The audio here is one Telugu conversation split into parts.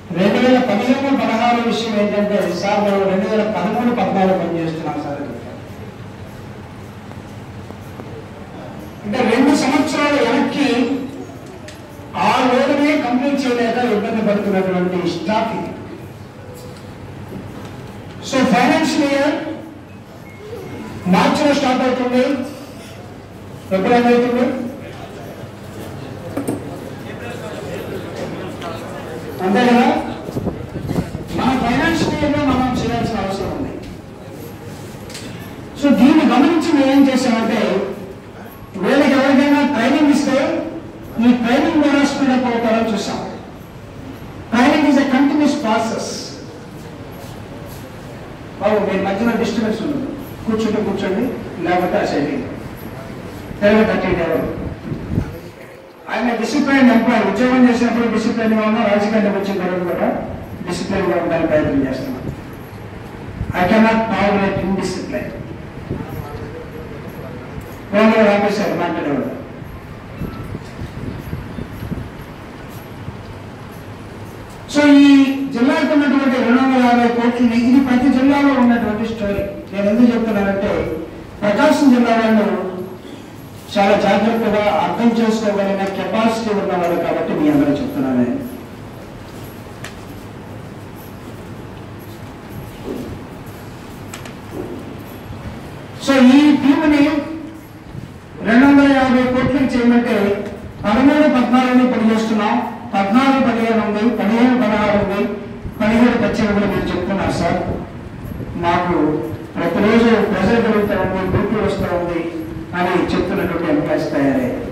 రెండు వేల పదిహేను పదహారు విషయం ఏంటంటే సార్ మేము రెండు వేల పదమూడు పద్నాలుగు పనిచేస్తున్నాం సార్ అని చెప్పారు. అంటే రెండు సంవత్సరాల వెనక్కి ఆ లోడునే కంప్లీట్ చేయలేక ఇబ్బంది పడుతున్నటువంటి స్టాఫ్ ఇది సో ఫైనాన్షియల్ ఇయర్ మార్చిలో స్టార్ట్ అవుతుంది ఎప్పుడు end అవుతుంది అంతే కదా మన ఫైనాన్షియల్ ఇయర్లో మనం చేయాల్సిన అవసరం ఉంది సో దీన్ని గమనించి మేము ఏం చేసామంటే వీళ్ళకి ఎవరికైనా ట్రైనింగ్ ఇస్తే ఈ ట్రైనింగ్ ద్వారా స్పీడ్ అప్ అవుతారని చూసాం training is a continuous process బాబు మీ మధ్యలో డిస్టర్బెన్స్ ఉంది కూర్చుంటే కూర్చోండి లేకపోతే ఆ సైడ్ తెలుగు థర్టీ ఎవరు ఆయన డిసిప్లైన్ ఎంప్లాయ్ ఉద్యోగం చేసినప్పుడు డిసిప్లైన్ గా ఉన్నా రాజకీయానికి వచ్చిన తర్వాత కూడా డిసిప్లైన్ గా ఉండాలని ప్రయత్నం చేస్తున్నాం I cannot tolerate in discipline వాళ్ళు ఆపేశారు మాట్లాడేవాడు సో ఈ జిల్లాకు ఉన్నటువంటి రెండు వందల యాభై కోట్లని ఇది ప్రతి జిల్లాలో ఉన్నటువంటి స్టోరీ నేను ఎందుకు చెప్తున్నానంటే ప్రకాశం జిల్లా వాళ్ళు చాలా జాగ్రత్తగా అర్థం చేసుకోగలిగిన కెపాసిటీ ఉన్నవాడు కాబట్టి మీ అందరూ చెప్తున్నాను నేను. సో ఈ టీంని రెండు వందల యాభై కోట్లకి చేయమంటే పదమూడు పద్నాలుగు పని చేస్తున్నాం పద్నాలుగు పదిహేను ఉంది పదిహేను పదహారు ఉంది పదిహేడు పద్దెనిమిది మీరు చెప్తున్నారు సార్ మాకు ప్రతిరోజు ప్రెజర్ పెరుగుతూ ఉంది డ్యూటీ వస్తూ ఉంది అని చెప్తున్నటువంటి ఎంప్లాయీస్ తయారయ్యారు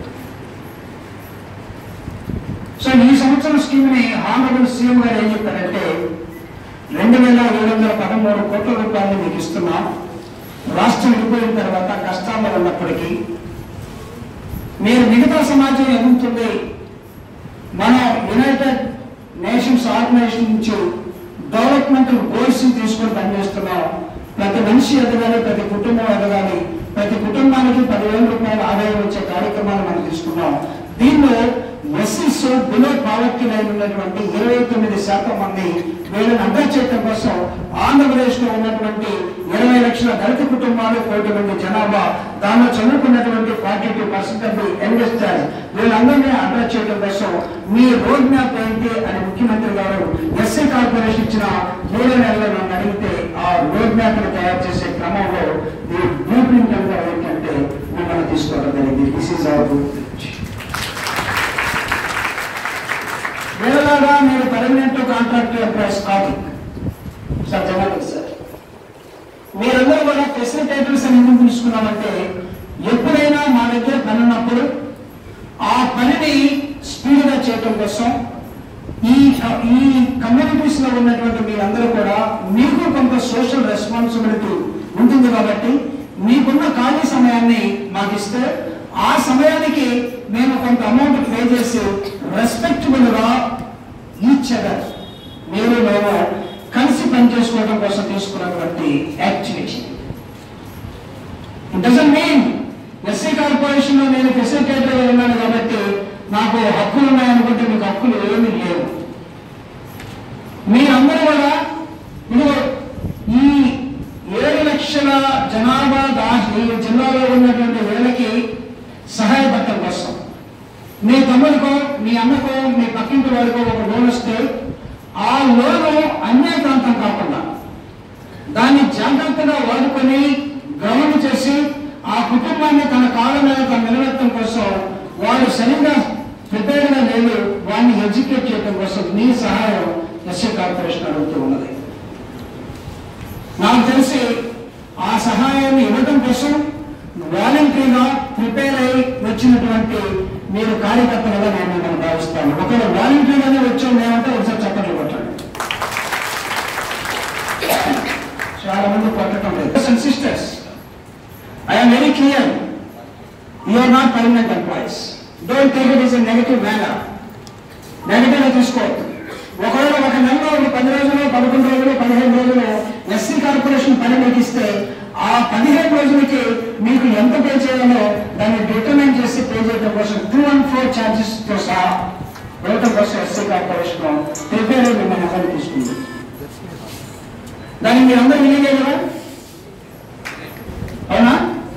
సో ఈ సంవత్సరం స్కీమ్ ని హానరబుల్ సీఎం గారు ఏం చెప్పారంటే రెండు వేల ఏడు వందల పదమూడు కోట్ల రూపాయలు మీకు ఇస్తున్నాం రాష్ట్రం విడిపోయిన తర్వాత కష్టాల్లో ఉన్నప్పటికీ మీరు మిగతా సమాజం ఎదుగుతుంది మన యునైటెడ్ నేషన్స్ ఆర్గనైజేషన్ నుంచి డెవలప్మెంట్ గోల్స్ తీసుకొని పనిచేస్తున్నాం ప్రతి మనిషి ఎదగాలి ప్రతి కుటుంబం ఎదగాలి ప్రతి కుటుంబానికి పదివేల రూపాయల ఆదాయం వచ్చే కార్యక్రమాలు మనం తీసుకున్నాం దీనిలో ఎస్సీస్ బిలో పావర్టీ లైన్ ఉన్నటువంటి ఇరవై తొమ్మిది శాతం మంది వీళ్ళని అడ్రస్ చేయడం కోసం ఆంధ్రప్రదేశ్ లో ఉన్నటువంటి ఇరవై లక్షల దళిత కుటుంబాలు కోటి మంది జనాభా దానిలో చదువుకున్నటువంటి forty two percent of the youngsters వీళ్ళందరినీ అడ్రస్ చేయడం కోసం మీ రోడ్ మ్యాప్ ఏంటి అని ముఖ్యమంత్రి గారు ఎస్సీ కార్పొరేషన్ ఇచ్చిన మూడు నెలలు నన్ను అడిగితే ఆ రోడ్ మ్యాప్ ని తయారు చేసే క్రమంలో ఈ బ్లూ ప్రింట్ అంతా ఏంటంటే మిమ్మల్ని తీసుకోవడం జరిగింది దిస్ ఈజ్ అవర్ వీళ్ళలాగా మీరు పర్మనెంట్ కాంట్రాక్ట్ ఎంప్లాయీస్ కాదు సార్ జనాలి సార్ మీరందరూ కూడా ఫెసిలిటేటర్స్ అని ఎందుకు తీసుకున్నామంటే ఎప్పుడైనా మా దగ్గర పని ఉన్నప్పుడు ఆ పనిని స్పీడ్గా చేయటం కోసం ఈ ఈ కమ్యూనిటీస్ లో ఉన్నటువంటి మీరందరూ కూడా మీకు కొంత సోషల్ రెస్పాన్సిబిలిటీ ఉంటుంది కాబట్టి మీకున్న ఖాళీ సమయాన్ని మాకు ఇస్తే ఆ సమయానికి మేము కొంత అమౌంట్ పే చేసి రెస్పెక్టబుల్ గా ఈచ్ అదర్ మీరు మేము కలిసి పనిచేసుకోవడం కోసం తీసుకున్నటువంటి activity it doesn't mean SC corporation లో నేను ఫెసిలిటేటర్ ఉన్నాను కాబట్టి నాకు హక్కులు ఉన్నాయనుకుంటే మీకు హక్కులు ఏమీ లేవు మీరందరూ కూడా ఇదిగో ఈ ఏడు లక్షల జనాభా దా- ఈ జిల్లాలో ఉన్నటువంటి వీళ్ళకి సహాయపడటం కోసం మీ తమ్ముడికో మీ అమ్మకో మీ పక్కింటి వాడికో ఒక లోన్ వస్తే ఆ లోను అన్యాయ ప్రాంతం కాకుండా దాన్ని జాగ్రత్తగా వాడుకొని గ్రౌండ్ చేసి ఆ కుటుంబాన్ని తన కాళ్ళ మీద తను నిలబెట్టడం కోసం వాళ్ళు సరిగ్గా ప్రిపేర్గా లేదు వాడిని ఎడ్యుకేట్ చేయడం కోసం మీ సహాయం ఎస్సీ కార్పొరేషన్ అడుగుతూ ఉన్నది నాకు తెలిసి ఆ సహాయాన్ని ఇవ్వడం కోసం వాలంటరీగా ప్రిపేర్ అయి వచ్చినటువంటి మీరు కార్యకర్తలుగా నేను మిమ్మల్ని భావిస్తాను ఒకవేళ వాలంటరీగానే వచ్చాం మేమంటే ఒకసారి చప్పట్లు కొట్టండి చాలా మంది కొట్టడం లేదు and sisters I'm very clear you are not permanent employees don't take it is a negative manner negative గా తీసుకోవద్దు ఒకవేళ ఒక నెలలో ఒక పది రోజులు పదకొండు రోజులు పదిహేను రోజులు ఎస్సీ కార్పొరేషన్ పని మీకు ఇస్తే ఆ పదిహేను రోజులకి మీకు ఎంత పే చేయాలో దాన్ని డిటర్మైన్ చేసి పే చేయడం కోసం టూ అండ్ ఫోర్ ఛార్జెస్ తో సహా ఇవ్వటం కోసం ఎస్సీ కార్పొరేషన్ ప్రిపేర్ అయ్యి మిమ్మల్ని చూసుకుంది దానికి మీరు అందరూ వినేయగలరా అవునా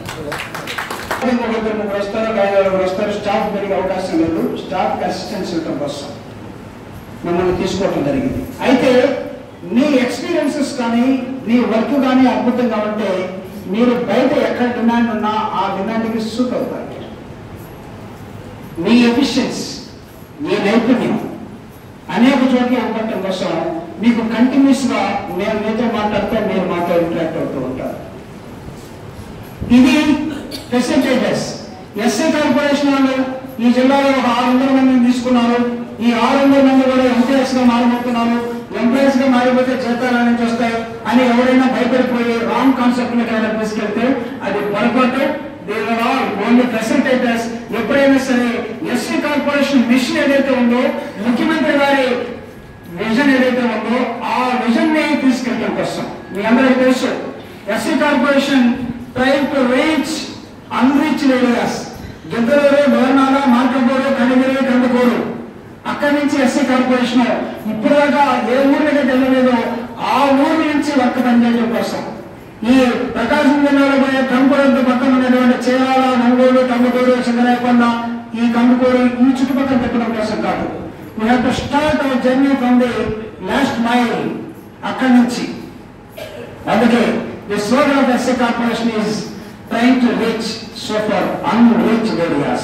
ఒకరు ముగ్గురు వస్తారు ఒక ఐదు ఆరుగురు వస్తారు స్టాఫ్ పెరిగే అవకాశం లేదు స్టాఫ్ అసిస్టెన్స్ ఇవ్వడం కోసం మిమ్మల్ని తీసుకోవటం జరిగింది అయితే నీ ఎక్స్పీరియన్సెస్ కానీ నీ వర్క్ కానీ అద్భుతంగా ఉంటే మీరు బయట ఎక్కడ డిమాండ్ ఉన్నా ఆ డిమాండ్కి సూట్ అవుతారు మీరు. మీ ఎఫిషియన్సీ మీ నైపుణ్యం అనేక చోట్ల ఇవ్వటం కోసం మీకు కంటిన్యూస్ గా నేను మీతో మాట్లాడితే మీరు మాతో ఇంటరాక్ట్ అవుతూ ఉంటారు ఇది ఫెసిలిటేటర్స్ ఎస్ఐ కార్పొరేషన్ వాళ్ళు ఈ జిల్లాలో ఒక ఆరు వందల మందిని తీసుకున్నారు ఈ ఆరు వందల మంది కూడా ఎంప్లాయీస్ గా మారిపోతున్నారు ఎంప్లాయీస్ గా మారిపోతే జీతాలు నుంచి వస్తాయి అని ఎవరైనా భయపడిపోయి రాంగ్ కాన్సెప్ట్ ఏమైనా తీసుకెళ్తే అది పొరపాటు దీని ఓన్లీ ఫెసిలిటేటర్స్ ఎప్పుడైనా సరే ఎస్సీ కార్పొరేషన్ మిషన్ ఏదైతే ఉందో ముఖ్యమంత్రి గారి విజన్ ఏదైతే ఉందో ఆ విజన్ ని తీసుకెళ్ళడం కోసం మీ అందరికీ తెలుసు SC corporation try to reach unreached areas Giddalur Dornala Markapur Kanigiri Kandukur అక్కడి నుంచి ఎస్సీ కార్పొరేషన్ ఇప్పుడు దాకా ఏ ఊర్లకి వెళ్ళలేదో ఆ ఊరు నుంచి వర్క్ పనిచేయడం కోసం ఈ ప్రకాశం జిల్లాలో పోయే కంకురంత పక్కన ఉన్నటువంటి చీరాల నంగోలు కందుకూరు సింగరాయకొండ ఈ కందుకూరు ఈ చుట్టుపక్కల పెట్టడం కోసం కాదు we have to start our journey from the last mile అక్కడి నుంచి అందుకే the slogan of SC corporation is train to reach so for unreach areas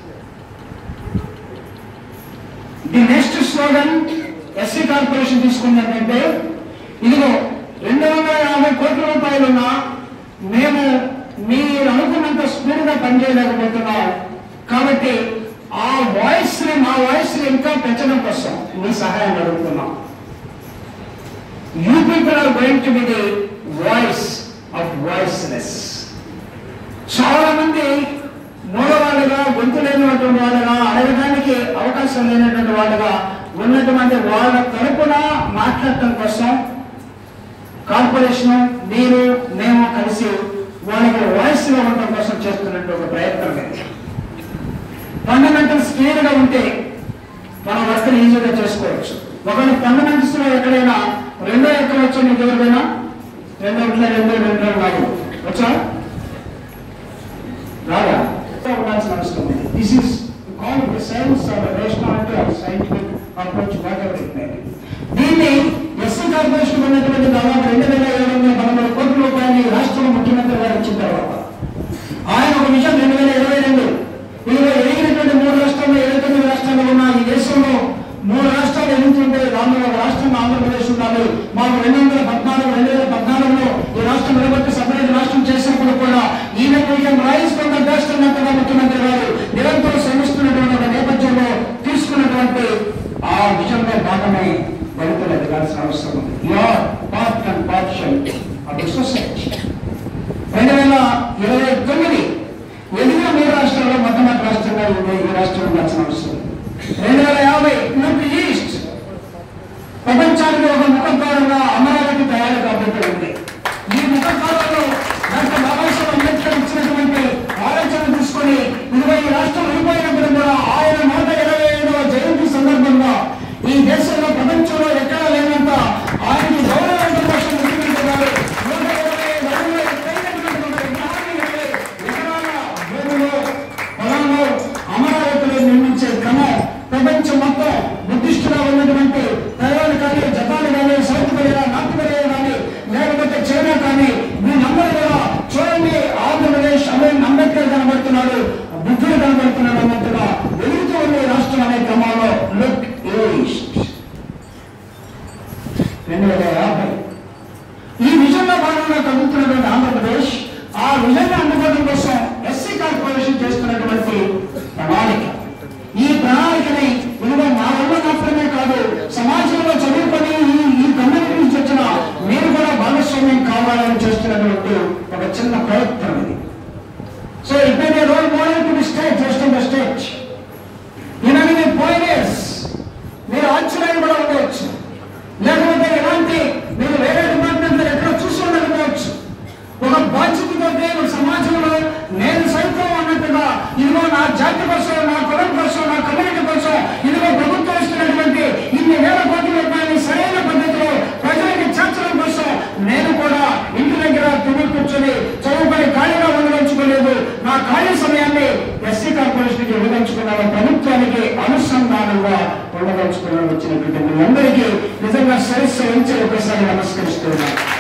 the next slogan SC corporation తీసుకుంది ఏంటంటే ఇదిగో రెండు వందల యాభై కోట్ల రూపాయలున్నా మేము మీరు అనుకున్నంత స్పీడ్ గా పనిచేయలేకపోతున్నాం కాబట్టి ఆ వాయిస్ ని మా వాయిస్ ని ఇంకా పెంచడం కోసం మీ సహాయం అడుగుతున్నాం you people are going to be the voice of voiceless చాలా మంది మూలవాళ్ళుగా గొంతు లేనటువంటి వాళ్ళుగా అడగడానికి అవకాశం లేనటువంటి వాళ్ళుగా ఉన్నటువంటి వాళ్ళ తరపున మాట్లాడటం కోసం కార్పొరేషన్ మీరు మేము కలిసి వాళ్ళకి వాయిస్ గా ఉండటం కోసం చేస్తున్నట్టు ఒక ప్రయత్నం ఇది ఫండమెంటల్స్ క్లియర్ గా ఉంటే మనం వర్క్ ఈజీగా చేసుకోవచ్చు ఒకవేళ ఫండమెంటల్స్ లో ఎక్కడైనా రెండో ఎక్కడ వచ్చా మీకు ఎవరికైనా రెండో ఒకటి రెండో రెండు నాలుగు వచ్చా రాగా ఉండాల్సిన అవసరం ఉంది this is call the science of rationality of scientific approach whatever it may దీన్ని ఎస్సీ కార్పొరేషన్ ఉన్నటువంటి దాదాపు రెండు వేల ఏడు వందల పదమూడు కోట్ల రూపాయలు రాష్ట్రంలో ముఖ్యమంత్రి గారు ఇచ్చిన తర్వాత ఆయన ఒక విషయం రెండు వేల ఇరవై రెండు ఇరవై ఎదిగినటువంటి మూడు రాష్ట్రాల్లో ఇరవై తొమ్మిది రాష్ట్రాలు ఉన్న ఈ దేశంలో మూడు రాష్ట్రాలు ఎదుగుతుంటే దానిలో ఒక రాష్ట్రం ఆంధ్రప్రదేశ్ ఉండాలి మాకు రెండు వందల పద్నాలుగు రెండు వేల పద్నాలుగులో ఈ రాష్ట్రం నిలబెట్టి సపరేట్ రాష్ట్రం చేసినప్పుడు కూడా even we can rise from the best అన్నట్టుగా ముఖ్యమంత్రి గారు నిరంతరం శ్రమిస్తున్నటువంటి ఒక నేపథ్యంలో తీసుకున్నటువంటి ఆ విషయంలో భాగమే దళితులు ఎదగాల్సిన అవసరం ఉంది your part and portion of the society రెండు వేల ఇరవై తొమ్మిది ఎదిగిన మూడు రాష్ట్రాల్లో మొట్టమొదటి రాష్ట్రంగా ఉంది ఈ రాష్ట్రం ఉండాల్సిన అవసరం ఉంది. రెండు వేల యాభై పూర్తి ఈస్ట్ ప్రపంచానికి ఒక ముఖద్వారంగా అమరావతి తయారు కాబోతూ ఉంది ఈ ముఖద్వారంలో డాక్టర్ బాబాసాహెబ్ అంబేద్కర్ ఇచ్చినటువంటి ఆలోచన తీసుకొని ఇరవై రాష్ట్రం విడిపోయినప్పుడు కూడా ఆయన నూట ఇరవై ఐదవ జయంతి సందర్భంగా ఈ దేశంలో ప్రపంచంలో ఎక్కడా లేనంత ఆయనకి గౌరవం కోసం ముఖ్యమంత్రి గారు నూట ఇరవై ఐదు అడుగుల ఎత్తైనటువంటి ఒక విగ్రహాన్ని ఇరవై ఎకరాల భూమిలో పొలంలో అమరావతిలో నిర్మించే క్రమం ప్రపంచం మొత్తం బుద్ధిస్టుగా ఉన్నటువంటి తైవాన్ కానీ జపాన్ కానీ సౌత్ కొరియా నార్త్ కొరియా కానీ లేకపోతే చైనా కానీ వీళ్ళందరూ కూడా చూడండి ఆంధ్రప్రదేశ్ అమీన్ అంబేద్కర్ కనబడుతున్నాడు బుద్ధుడు కనబడుతున్నాడు అన్నట్టుగా ఎదుగుతూ ఉన్న ఈ రాష్ట్రం అనే క్రమంలో లుక్ ఈస్ట్ రెండు వేల యాభై ఈ విజన్లో భాగంగా కదులుతున్నటువంటి ఆంధ్రప్రదేశ్ ఆ విజన్ అందుకోవడం కోసం ఎస్సీ కార్పొరేషన్ చేస్తున్నటువంటి ప్రణాళిక ఈ ప్రణాళికని ఇదిగో మా వల్ల మాత్రమే కాదు సమాజంలో చదువుకొని ఈ ఈ కమ్యూనిటీ నుంచి వచ్చిన మీరు కూడా భాగస్వామ్యం కావాలని చేస్తున్నటువంటి ఒక చిన్న ప్రయత్నం ఇది so it may role model to the state just in the state ఇలాంటి పోయినర్స్ మీరు ఆశ్చర్యపడ ఉండవచ్చు లేకపోతే ఎలాంటి మీరు వేరే డిపార్ట్మెంట్ ఎక్కడ చూసి ఉండకపోవచ్చు ఒక బాధ్యతతో ఒక సమాజంలో ఉండదలుచుకుని వచ్చినటువంటి మీ అందరికీ నిజంగా సరస్సు ఉంచి ఒకసారి నమస్కరిస్తున్నాను